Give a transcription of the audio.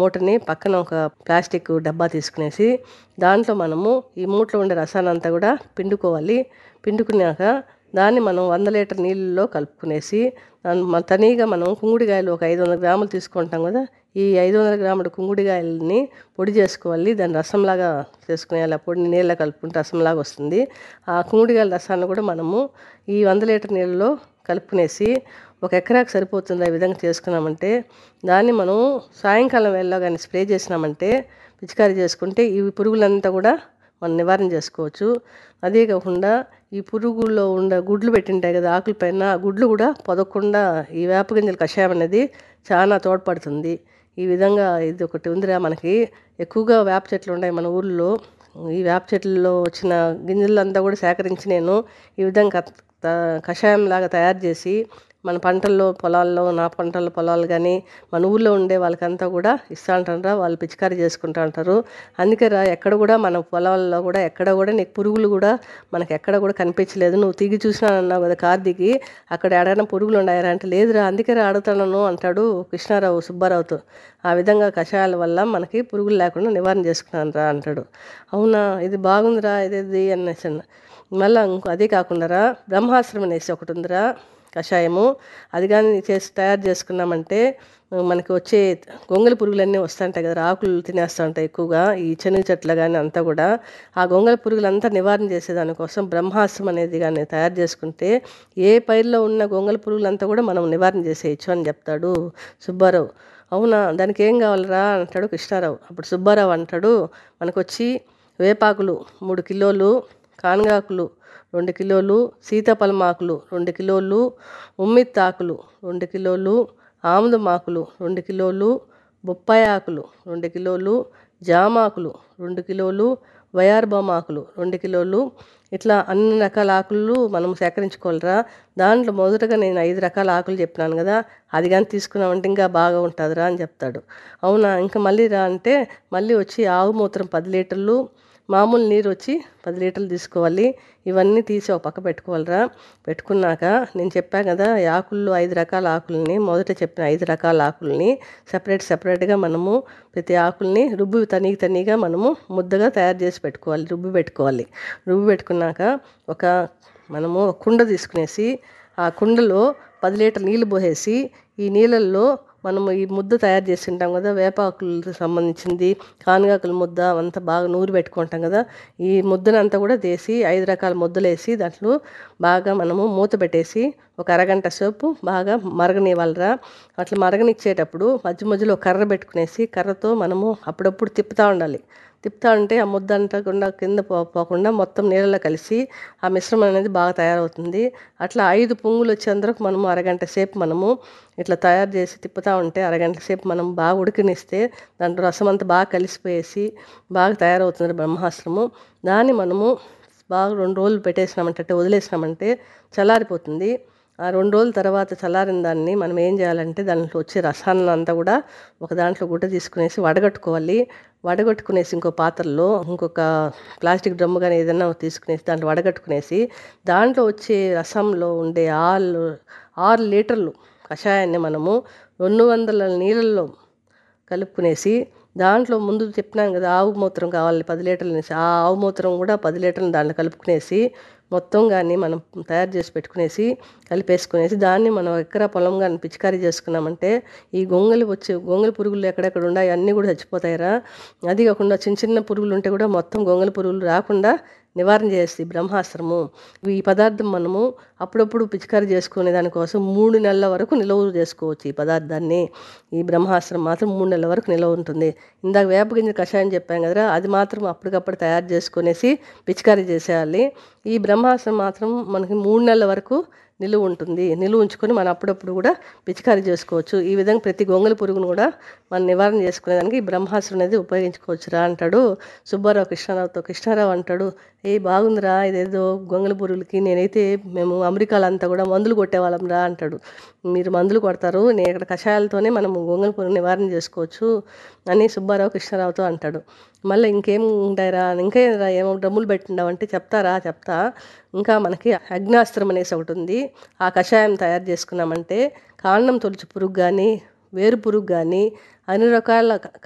మూటని పక్కన ఒక ప్లాస్టిక్ డబ్బా తీసుకునేసి దాంట్లో మనము ఈ మూటలో ఉండే రసాన్ని అంతా కూడా పిండుకోవాలి పిండుకున్నాక దాన్ని మనం వంద లీటర్ నీళ్ళలో కలుపుకునేసి దాన్ని మ- తనీగా మనం కుంగుడికాయలు ఒక ఐదు వందల గ్రాములు తీసుకుంటాం కదా ఈ ఐదు వందల గ్రాముల కుంగుడికాయలని పొడి చేసుకోవాలి దాన్ని రసంలాగా చేసుకునేయాలి ఆ పొడిని నీళ్ళలో కలుపుకుంటే రసంలాగా వస్తుంది ఆ కుంగుడికాయల రసాన్ని కూడా మనము ఈ వంద లీటర్ నీళ్ళలో కలుపుకునేసి ఒక ఎకరాకు సరిపోతుంది ఆ విధంగా చేసుకున్నామంటే దాన్ని మనం సాయంకాలం వేళలో కానీ స్ప్రే చేసినామంటే పిచికారీ చేసుకుంటే ఈ పురుగులంతా కూడా మనం నివారణ చేసుకోవచ్చు అదే కాకుండా ఈ పురుగుల్లో ఉండే గుడ్లు పెట్టింటాయి కదా ఆకుల పైన ఆ గుడ్లు కూడా పొదకుండా ఈ వేప గింజల కషాయం అనేది చాలా తోడ్పడుతుంది ఈ విధంగా ఇది ఒకటి ఉందిరా మనకి ఎక్కువగా వేప చెట్లు ఉన్నాయి మన ఊర్లో ఈ వేప చెట్లలో వచ్చిన గింజలంతా కూడా సేకరించి నేను ఈ విధంగా క- త- కషాయం లాగా తయారు చేసి మన పంటల్లో పొలాల్లో నా పంటల పొలాలు కానీ మన ఊర్లో ఉండే వాళ్ళకంతా కూడా ఇస్తా ఉంటారా వాళ్ళు పిచికారీ చేసుకుంటా ఉంటారు అందుకే రా ఎక్కడ కూడా మన పొలాల్లో కూడా ఎక్కడ కూడా నీకు పురుగులు కూడా మనకి ఎక్కడ కూడా కనిపించలేదు నువ్వు తిరిగి చూసినా అన్నావు కదా కార్ దిగి అక్కడ ఎడైనా పురుగులు ఉన్నాయరా అంటే లేదురా అందుకే రా అడుగుతాను అంటాడు కృష్ణారావు సుబ్బారావుతో ఆ విధంగా కషాయాల వల్ల మనకి పురుగులు లేకుండా నివారణ చేసుకున్నాను రా అంటాడు అవునా ఇది బాగుందిరా ఇదేది అనేసి అన్న. మళ్ళీ ఇంకో అదే కాకుండా రా బ్రహ్మాశ్రమం అనేసి ఒకటి ఉందిరా కషాయము అది కానీ చేసి తయారు చేసుకున్నామంటే మనకి వచ్చే గొంగళి పురుగులన్నీ వస్తుంటాయి కదా ఆకులు తినేస్తూ ఉంటాయి ఎక్కువగా ఈ శనగ చెట్లు కానీ అంతా కూడా ఆ గొంగళి పురుగులంతా నివారణ చేసేదానికోసం బ్రహ్మాస్త్రం అనేది కానీ తయారు చేసుకుంటే ఏ పైరులో ఉన్న గొంగళి పురుగులంతా కూడా మనం నివారణ చేసేయచ్చు అని చెప్తాడు సుబ్బారావు అవునా దానికి ఏం కావాలరా అంటాడు కృష్ణారావు అప్పుడు సుబ్బారావు అంటాడు మనకు వచ్చి వేపాకులు మూడు కిలోలు కానగాకులు రెండు కిలోలు సీతాఫలమాకులు రెండు కిలోలు ఉమ్మిత్తాకులు రెండు కిలోలు ఆముదమాకులు రెండు కిలోలు బొప్పాయి ఆకులు రెండు కిలోలు జామాకులు రెండు కిలోలు వయార్బామాకులు రెండు కిలోలు ఇట్లా అన్ని రకాల ఆకులు మనం సేకరించుకోవాలిరా దాంట్లో మొదటగా నేను ఐదు రకాల ఆకులు చెప్పినాను కదా అది కానీ తీసుకున్నామంటే ఇంకా బాగా ఉంటుందిరా అని చెప్తాడు అవునా ఇంకా మళ్ళీ రా అంటే మళ్ళీ వచ్చి ఆవు మూత్రం పది లీటర్లు మామూలు నీరు వచ్చి పది లీటర్లు తీసుకోవాలి ఇవన్నీ తీసి ఒక పక్క పెట్టుకోవాలిరా పెట్టుకున్నాక నేను చెప్పాను కదా ఈ ఆకుల్లో ఐదు రకాల ఆకుల్ని మొదట చెప్పిన ఐదు రకాల ఆకుల్ని సపరేట్ సపరేట్గా మనము ప్రతి ఆకుల్ని రుబ్బు తనీగా తనీగా మనము ముద్దగా తయారు చేసి పెట్టుకోవాలి రుబ్బి పెట్టుకోవాలి రుబ్బి పెట్టుకున్నాక ఒక మనము ఒక కుండ తీసుకునేసి ఆ కుండలో పది లీటర్ నీళ్ళు పోసేసి ఈ నీళ్ళల్లో మనము ఈ ముద్ద తయారు చేసి ఉంటాం కదా వేపాకులకు సంబంధించింది కానగాకుల ముద్ద అంతా బాగా నూరి పెట్టుకుంటాం కదా ఈ ముద్దనంతా కూడా తీసి ఐదు రకాల ముద్దలు వేసి దాంట్లో బాగా మనము మూత పెట్టేసి ఒక అరగంట సేపు బాగా మరగనివ్వాలిరా అట్లా మరగనిచ్చేటప్పుడు మధ్య మధ్యలో కర్ర పెట్టుకునేసి కర్రతో మనము అప్పుడప్పుడు తిప్పుతూ ఉండాలి తిప్పుతా ఉంటే ఆ ముద్ద అంటకుండా కింద పో పోకుండా మొత్తం నీళ్ళలో కలిసి ఆ మిశ్రమం అనేది బాగా తయారవుతుంది అట్లా ఐదు పొంగులు వచ్చేందుకు మనము అరగంట సేపు మనము ఇట్లా తయారు చేసి తిప్పుతూ ఉంటే అరగంట సేపు మనం బాగా ఉడికినిస్తే దాంట్లో రసం అంతా బాగా కలిసిపోయేసి బాగా తయారవుతుంది బ్రహ్మాస్త్రము దాన్ని మనము బాగా రెండు రోజులు పెట్టేసినామంటే అంటే వదిలేసినామంటే చల్లారిపోతుంది ఆ రెండు రోజుల తర్వాత చల్లారిన దాన్ని మనం ఏం చేయాలంటే దాంట్లో వచ్చే రసాన్ని అంతా కూడా ఒక దాంట్లో గుడ్డ తీసుకునేసి వడగట్టుకోవాలి వడగట్టుకునేసి ఇంకో పాత్రలో ఇంకొక ప్లాస్టిక్ డ్రమ్ము కానీ ఏదైనా తీసుకునేసి దాంట్లో వడగట్టుకునేసి దాంట్లో వచ్చే రసంలో ఉండే ఆరు ఆరు లీటర్లు కషాయాన్ని మనము రెండు వందల నీళ్ళల్లో కలుపుకునేసి దాంట్లో ముందు చెప్పినాను కదా ఆవు మూత్రం కావాలి పది లీటర్లు అనేసి ఆ ఆవు మూత్రం కూడా పది లీటర్లు దాంట్లో కలుపుకునేసి మొత్తం కానీ మనం తయారు చేసి పెట్టుకునేసి కలిపేసుకునేసి దాన్ని మనం ఎకరా పొలం కానీ పిచికారీ చేసుకున్నామంటే ఈ గొంగలి వచ్చే గొంగలి పురుగులు ఎక్కడెక్కడ ఉన్నాయి అన్నీ కూడా చచ్చిపోతాయిరా అది కాకుండా చిన్న చిన్న పురుగులు ఉంటే కూడా మొత్తం గొంగలి పురుగులు రాకుండా నివారణ చేస్తుంది బ్రహ్మాస్త్రము ఈ పదార్థం మనము అప్పుడప్పుడు పిచికారీ చేసుకునే దానికోసం మూడు నెలల వరకు నిల్వ చేసుకోవచ్చు ఈ పదార్థాన్ని ఈ బ్రహ్మాస్త్రం మాత్రం మూడు నెలల వరకు నిల్వ ఉంటుంది ఇందాక వేపగింజ కషాయం చెప్పాం కదరా అది మాత్రం అప్పటికప్పుడు తయారు చేసుకునేసి పిచికారీ చేసేయాలి ఈ బ్రహ్మాస్త్రం మాత్రం మనకి మూడు నెలల వరకు నిలువ ఉంటుంది నిలువ ఉంచుకొని మనం అప్పుడప్పుడు కూడా పిచికారీ చేసుకోవచ్చు ఈ విధంగా ప్రతి గొంగలి పురుగును కూడా మనం నివారణ చేసుకునేదానికి ఈ బ్రహ్మాస్త్రం అనేది ఉపయోగించుకోవచ్చురా అంటాడు సుబ్బారావు కృష్ణారావుతో కృష్ణారావు అంటాడు ఏ బాగుందిరా ఇదేదో గొంగలి పురుగులకి నేనైతే మేము అమెరికాలో అంతా కూడా మందులు కొట్టేవాళ్ళం రా అంటాడు మీరు మందులు కొడతారు నేను ఇక్కడ కషాయాలతోనే మనం గొంగలి పురుగు నివారణ చేసుకోవచ్చు అని సుబ్బారావు కృష్ణారావుతో అంటాడు మళ్ళీ ఇంకేం ఉంటాయిరా ఇంకా ఏంరా ఏమో డ్రమ్ములు పెట్టిండావు అంటే చెప్తారా చెప్తా ఇంకా మనకి అగ్నాస్త్రం అనేసి ఒకటి ఉంది ఆ కషాయం తయారు చేసుకున్నామంటే కాండం తొలుచు పురుగు కానీ వేరు పురుగు కానీ అన్ని రకాల